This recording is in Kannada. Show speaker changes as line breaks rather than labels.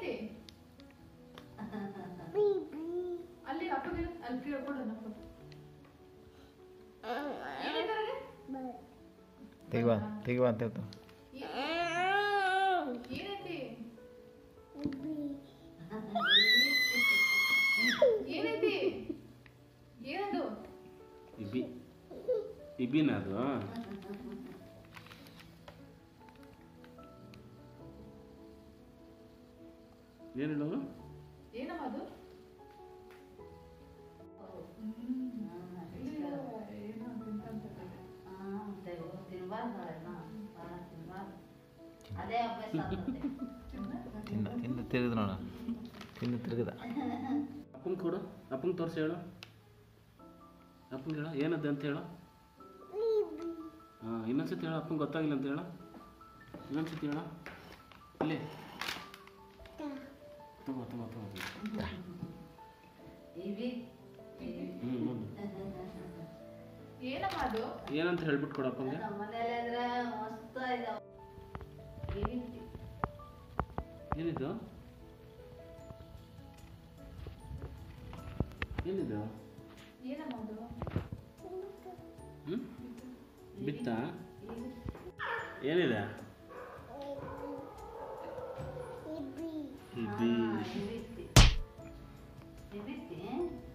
ಏನೈತಿ ಅಲ್ಲಿ ಅಪ್ಪಗೆ ಅಲ್ಲಿ ಕೇಳ್ಕೊಡು ಅಪ್ಪ ಏನೈತಿ ಅದ್ರಾಗೆ?
ತೆಗಿವಾ ತೆಗಿವಾ ಅಂತ ಹೇಳ್ತಾವ
ಏನೈತಿ ಏನೈತಿ ಏನದು
ಇಬಿ ಇಬಿನ ಅದು ಏನು ಹೇಳೋದು
ಏನಮ್ಮ ಅದು ಏನೋ ತಿಂತಂತಲ್ಲ.
ಅದೇ ಅಭ್ಯಾಸ ಆಗುತ್ತೆ.
ತಿಂದ ತಿಂದ ತಿರುಗಿದ ನೋಡ ತಿಂದ ತಿರುಗಿದ
ಅಪ್ಪಂಗೆ ಕೊಡು ಅಪ್ಪಂಗೆ ತೋರಿಸಿ ಹೇಳು ಅಪ್ಪಂಗೆ ಹೇಳು ಏನದು ಅಂತ ಹೇಳು ಹಾಂ ಇನ್ನೊಂದ್ಸತಿ ಹೇಳು ಅಪ್ಪಂಗೆ ಗೊತ್ತಾಗಿಲ್ಲ ಅಂತ ಹೇಳು ಇನ್ನೊಂದ್ಸತಿ ಹೇಳು ಇಲ್ಲಿ ತಗೋ ತಗೋ ತಗೋ ತಗೋ
ಇವಿ
ಹ್ಞೂ ನೋಡು
ಏನಮ್ಮ ಅದು
ಏನಂತ ಹೇಳ್ಬಿಟ್ಟು ಕೊಡು ಅಪ್ಪಂಗೆ
ನಮ್ಮ ಮನೇಲಿ ಅಂದ್ರೆ ಮಸ್ತ್ ಇದಾವ ಇವಿ
ಏನಿದು ಏನಿದು
ಏನಮ್ಮ ಅದು
ಹ್ಞೂ ಬಿತ್ತಾ ಏನಿದೆ ಇಬಿ
ಇವಿತ್ತಿ ಇವಿತ್ತಿ